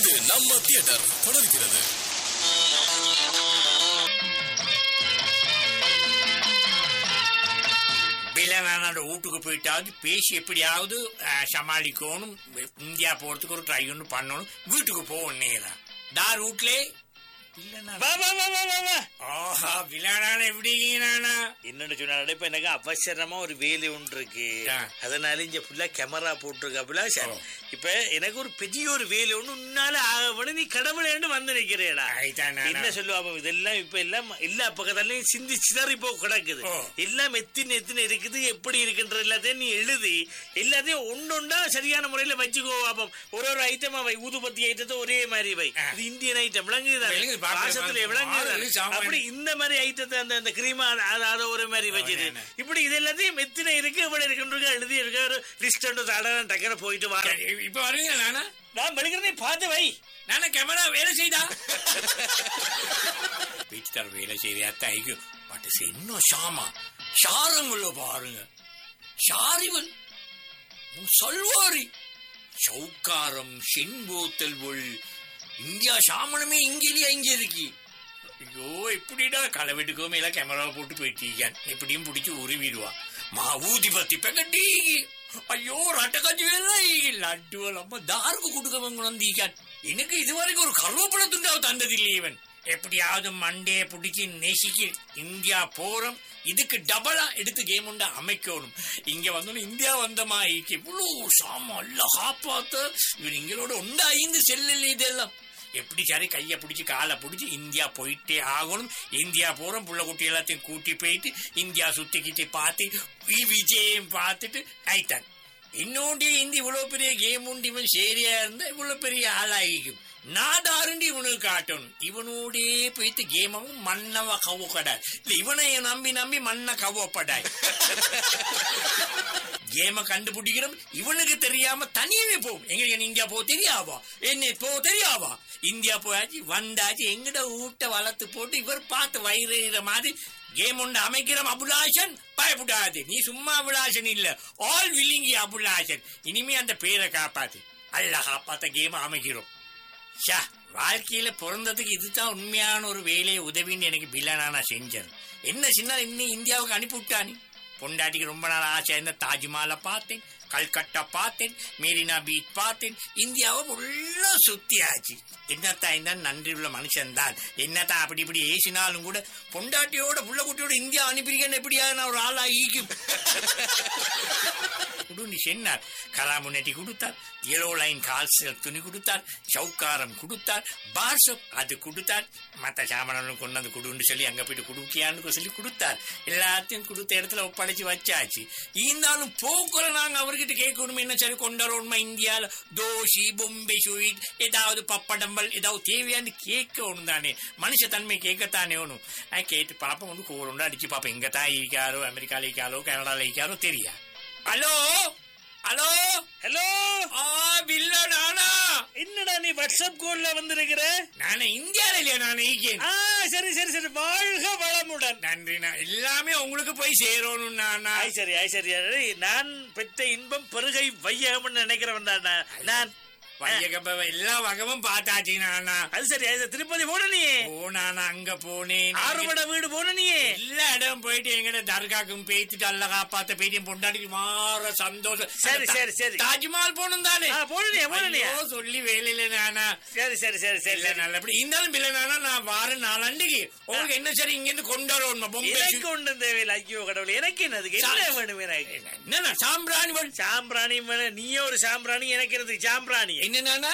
இது நம்ம தியேட்டர் தொடர்கிறது பில்லனானோட வீட்டுக்கு போயிட்டாவது பேசி எப்படியாவது அஹ், சமாளிக்கணும் இந்தியா போறதுக்கு ஒரு ட்ரை ஒன்று பண்ணணும் வீட்டுக்கு போவோம் நேரா தார் வீட்லே வா வா வா வா வா வா ஆஹா பில்லானான எப்படி நானா என்னன்னு சொன்னா இப்ப எனக்கு அவசரமா ஒரு வேலை ஒன்று இருக்கு ஆ. அதனால இங்க ஃபுல்லா கேமரா போட்டிருக்காப்புல சார் ஓ. இப்ப எனக்கு ஒரு பெரிய ஒரு வேலை ஒண்ணு உன்னால ஆகணும் நீ கடவுளேன்னு வந்து நிக்கிறேடா ஆயிட்டா நானா. என்ன சொல்லுவா இதெல்லாம் இப்ப எல்லாம் எல்லா பக்கத்துலயும் சிந்தி சிதறி போ கிடக்குது ஓ. எல்லாம் எத்தின எத்தின இருக்குது எப்படி இருக்குன்ற எல்லாத்தையும் நீ எழுதி எல்லாத்தையும் ஒன்னொண்டா சரியான முறையில வச்சுக்கோ பாப்போம் ஒரு ஒரு ஐட்டமா வை ஊதுபத்தி ஐட்டத்தை ஒரே மாதிரி வை ஆ. இது இந்தியன் ஐட்டம் விளங்குதா விளங்குது, பாக்குறேன், வாசத்துல பாக்குறேன். விளங்குதா ஆறு சாமான். அப்படி இந்த மாதிரி ஐட்டத்தை அந்த அந்த கிரீமா அத ஒரு மாதிரி வச்சுது அண்ணே. இப்படி இது எல்லாத்தையும் எத்தனை இருக்கு இவ்வளவு இருக்குன்னு எழுதி இருக்க ஒரு லிஸ்ட் ஒன்று தடவை டக்குனு போயிட்டு வரேன் சரி, இப்ப வருவீங்க நானா நான் மெழுகிறதை பார்த்து வை நானே கேமரா வேலை செய்தா வீட்டுக்கார வேலை செய்தா தைக்கும் பட் இன்னும் ஷாமா ஷாரங்குள்ள பாருங்க ஷாரிவன் சொல்வாரி சவுக்காரம் செண்போத்தல் ஒள் இந்தியா சாமனமே இங்கேயா இங்க இருக்கு ஐயோ எப்படிடா களை வெட்டுக்கோ மேல கேமரா போட்டு போயிட்டீங்க எப்படியும் பிடிச்சி உருவிடுவா మా ఊది బత్తి పెగట్టి అయ్యో రట్టకచ్చి వెళ్ళాయి లడ్డు వాళ్ళమ్మ దారుకు குடுக்கவங்க எனக்கு இதுவரைக்கும் ஒரு கருவேப்பிலை துண்டாவை தந்ததில்லை இவன் எப்படியாவது மண்டே பிடிச்சி நெசிக்கு இந்தியா போறோம் இதுக்கு டபுளா எடுத்து கேம் உண்டா அமைக்கணும் இங்க வந்தோம் இந்தியா வந்தமா இவ்வளவு சாமா எல்லாம் காப்பாத்த இவன் இங்களோட உண்டா ஐந்து செல்லல இதெல்லாம் எப்படி சரி கையை பிடிச்சி காலை பிடிச்சி இந்தியா போயிட்டே ஆகணும் இந்தியா போறோம் புள்ள குட்டி எல்லாத்தையும் கூட்டி போயிட்டு இந்தியா சுத்திக்கிட்டு பார்த்து வி- விஜயம் பார்த்துட்டு ஆயிட்டான் இன்னொன்று இந்த இவ்வளவு பெரிய கேம் உண்டு இவன் சரியா இருந்தா இவ்வளவு பெரிய ஆளாகிக்கும் நாடாருண்டு இவனுக்கு காட்டணும் இவனோடே போயிட்டு கேமவும் மன்னவ கவுக்கடாய் இல்ல இவனை நம்பி நம்பி மண்ண கவப்படாய் கேம கண்டுபிடிக்கிறோம் இவனுக்கு தெரியாம தனியவே போகும் எங்க எங்க இந்தியா போ தெரியாவா என்ன போ தெரியாவா இந்தியா போயாச்சு வந்தாச்சு எங்கட ஊட்ட வளர்த்து போட்டு இவர் பார்த்து வயிறுற மாதிரி கேம் ஒன்று அமைக்கிறோம் அபுலாசன் பயப்படாது நீ சும்மா அபுலாசன் இல்ல ஆல் வில்லிங்கி அபுலாசன் இனிமே அந்த பேரை காப்பாத்து அல்ல காப்பாத்த கேம் அமைக்கிறோம் ஷா வாழ்க்கையில பிறந்ததுக்கு இதுதான் உண்மையான ஒரு வேலையை உதவின்னு எனக்கு பில்லனானா செஞ்சது என்ன சின்ன இன்னும் இந்தியாவுக்கு அனுப்பி விட்டானி பொண்டாட்டிக்கு ரொம்ப நாள் ஆசை இருந்த தாஜ்மஹாலை பார்த்தேன் கல்கட்டா பார்த்தேன் மெரினா பீச் பார்த்தேன் இந்தியாவை உள்ள சுத்தியாச்சு என்னத்தான் இருந்தாலும் நன்றி உள்ள மனுஷன் தான் என்னத்தான் அப்படி இப்படி ஏசினாலும் கூட பொண்டாட்டியோட புள்ள குட்டியோட இந்தியா அனுப்பியிருக்கேன்னு எப்படியா நான் ஒரு ஆளா ஈக்கும் குடுண்டி சென்னார் கராமுனட்டி கொடுத்தார் எலோ லைன் கால்சல் துணி கொடுத்தார் சவுக்காரம் கொடுத்தார் பாசம் அது கொடுத்தார் மற்ற சாமான்களும் கொண்டு வந்து கொடுன்னு சொல்லி அங்க போயிட்டு கொடுக்கியான்னு சொல்லி கொடுத்தார் எல்லாத்தையும் கொடுத்த இடத்துல ஒப்படைச்சு வச்சாச்சு இருந்தாலும் போக்குல நாங்க அவர்கிட்ட கேட்கணும் என்ன சரி கொண்டாடணுமா இந்தியால தோசி பொம்பை ஸ்வீட் ஏதாவது பப்படம்பல் ஏதாவது தேவையான்னு கேட்கணும் தானே மனுஷ தன்மை கேட்கத்தானே வேணும் நான் கேட்டு பாப்போம் வந்து கோருண்டு அடிச்சு பாப்போம் எங்க தான் இருக்காரோ அமெரிக்கால இருக்காரோ கனடால இருக்காரோ தெரியா ஹலோ ஹலோ ஹலோ ஆ பில்ல நானா என்னடா நீ வாட்ஸ்அப் கோல்ல வந்திருக்கிற நானே இந்தியால இல்லையா நான் ஈக்கேன் ஆ சரி சரி சரி வாழ்க வளமுடன் நன்றி நான் எல்லாமே உங்களுக்கு போய் சேரணும் நானா ஆய் சரி ஆய் சரி ஏய், நான் பெற்ற இன்பம் பெருகை வையகம்னு நினைக்கிறவன் தான் நான். நான் வையகப்ப எல்லா வகமும் பார்த்தாச்சு நானா அது சரி அது திருப்பதி போன நீ போனானா அங்க போனேன் ஆறுபட வீடு போன நீ எல்லா இடம் போயிட்டு எங்கட தர்காக்கும் பேய்த்துட்டு அல்ல காப்பாத்த பேட்டியும் பொண்டாடிக்கு மாற சந்தோஷம் சரி, அந்த சரி, சரி. தாஜ்மஹால் போகணும் தானே ஆ, போனனியா, போனனியா? ஐயோ, சொல்லி வேலையில நானா சரி சரி சரி சரி இல்ல சரி நல்லபடி இருந்தாலும் பிள்ளை நானா நான் வாரம் நாலாண்டுக்கு உங்களுக்கு என்ன சரி இங்க இருந்து கொண்டு வரணும் பொம்பை எனக்கு ஒன்றும் தேவையில்லை ஐயோ கடவுளே எனக்கு என்னதுக்கு என்ன வேணும் எனக்கு என்ன சாம்பிராணி வல் சாம்பிராணி மேல நீயே ஒரு சாம்பிராணி எனக்கு என்னது சாம்பிராணி என்ன நானா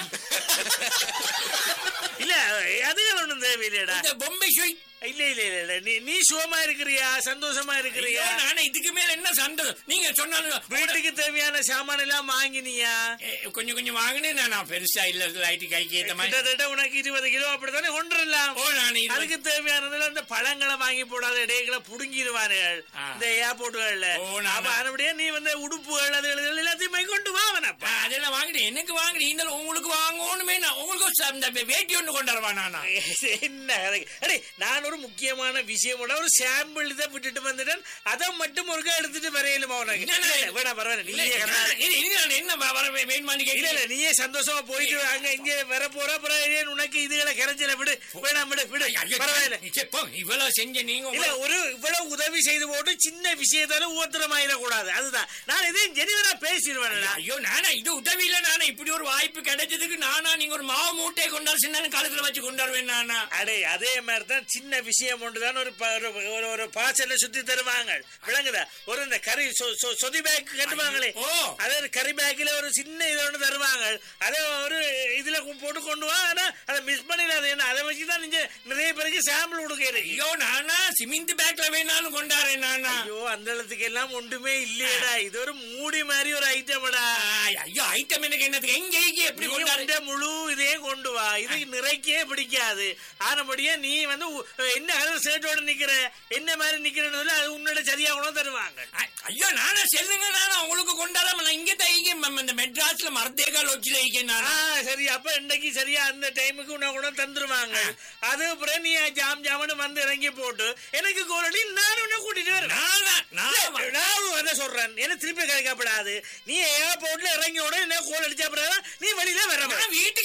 இல்ல அதுகள் ஒண்ணும் தேவையில்லையடா இந்த பொம்பை ஸ்வீட் இல்ல இல்ல இல்ல இல்ல நீ நீ சுகமா இருக்கிறியா சந்தோஷமா இருக்கிறியா ஐயோ, நானே இதுக்கு மேல என்ன சந்தோஷம் நீங்க சொன்னாலும் வீட்டுக்கு தேவையான சாமான் எல்லாம் வாங்கினியா ஏ, கொஞ்சம் கொஞ்சம் வாங்கினேன் நான் பெருசா இல்ல லைட்டு கைக்கு ஏத்த மாதிரி கிட்டத்தட்ட உனக்கு இருபது கிலோ அப்படித்தானே கொண்டுலாம் ஓ நான் இது- அதுக்கு தேவையானதுல இந்த பழங்களை வாங்கி போடாத இடைகளை புடுங்கிடுவார்கள் ஆ. இந்த ஏர்போர்ட்டுகள்ல ஓ, நான் அப்ப அதுபடியே நீ வந்து உடுப்புகள் அது இது எல்லாத்தையுமே கொண்டு வா அவனப்பா ஆ, அதெல்லாம் வாங்கிட்டு எனக்கு வாங்கிட்டு இருந்தாலும் உங்களுக்கு வாங்கணுமே நான் உங்களுக்கு ஒரு ச- இந்த வேட்டி ஒண்ணு கொண்டு வரவா நானா என்ன கதை? அடே நான் ஒரு ஒரு முக்கியமான விஷயம் ஒரு சாம்பிள் இதை விட்டுட்டு வந்துட்டேன் அதை மட்டும் ஒருக்கா எடுத்துட்டு வரையலுமா உனக்கு இல்ல, இல்ல, இல்ல, இல்ல, வேணாம் பரவாயில்ல இல்ல, நீயே இல்ல, கண்ணா- இல்ல, இல்ல, நான் என்ன வ- வர வே- வேணுமான்னு இல்ல கேட்கிறேன். இல்ல நீயே சந்தோஷமா போயிட்டு அங்க இங்க வர போற அப்புறம் ஏன் உனக்கு இதுகளை கிடைச்சல விடு வேணாம் விடு விடு ஐயோ, பரவாயில்ல சே, போ, இவ்வளவு செஞ்ச நீங்க இல்ல உங்க- ஒரு இவ்வளவு உதவி செய்து போட்டு சின்ன விஷயத்தால ஊத்திரமாயிடக் கூடாது அதுதான் நான் இதையும் ஜெனிவரா பேசிடுவேன் ஐயோ நானா இது உதவியில நானா இப்படி ஒரு வாய்ப்பு கிடைச்சதுக்கு நானா நீங்க ஒரு மாவு மூட்டையை கொண்டாரு சின்ன காலத்துல வச்சு கொண்டாருவேன் நானா அடே அதே மாதிரி தான் சின்ன விஷயம் ஒன்றுதான் ஒரு ப- ஒரு- ஒரு ஒரு பாசல்ல சுத்தி தருவாங்க விளங்குதா ஒரு இந்த கறி சொ- சொ- சொதி பேக் கட்டுவாங்களே ஓ. அதே ஒரு கறி பேக்கில் ஒரு சின்ன இது ஒன்று தருவாங்க அதை ஒரு இதுல கு- போட்டு கொண்டு வா ஆனா அதை மிஸ் பண்ணிடாது என்ன அதை வச்சு தான் நீங்க நிறைய பேருக்கு சாம்பிள் கொடுக்கிறீங்க ஐயோ நானா சிமெண்ட் பேக்ல வேணாலும் கொண்டாரேன் நானா ஐயோ அந்த இடத்துக்கு எல்லாம் ஒன்றுமே இல்லையேடா இது ஒரு மூடி மாதிரி ஒரு ஐட்டம்டா ஆய், ஐயோ ஐட்டம் எனக்கு என்னது எங்க எங்க எப்படி நீ கொண்டாரு உண்ட முழு இதையும் கொண்டு வா இது நிறைக்கே பிடிக்காது ஆனபடியா நீ வந்து உ- என்ன கலர் ஷர்ட்டோட நிக்கிற என்ன மாதிரி நிக்கிறன்னு அது உன்னோட சரியா கூட தருவாங்க ஐ- ஐயோ நானா செல்லுங்க நானா உங்களுக்கு கொண்டாடாம நான் இங்க தைக்க இந்த மெட்ராஸ்ல மரத்தேக்கால் வச்சு தைக்க ஆ நானா சரி அப்ப இன்னைக்கு சரியா அந்த டைமுக்கு உன்னை கூட தந்துருவாங்க அது அப்புறம் நீ ஜாம் ஜாமனு வந்து இறங்கி போட்டு எனக்கு கோரடி நான் உன்னை கூட்டிட்டு வரேன் நானா நான் நான் என்ன சொல்றேன் என்ன திருப்பி கிடைக்கப்படாது நீ ஏர்போர்ட்ல இறங்கி உடனே என்ன கோல் அடிச்சா அப்புறம் நீ வெளியில வர நான் வீட்டுக்கு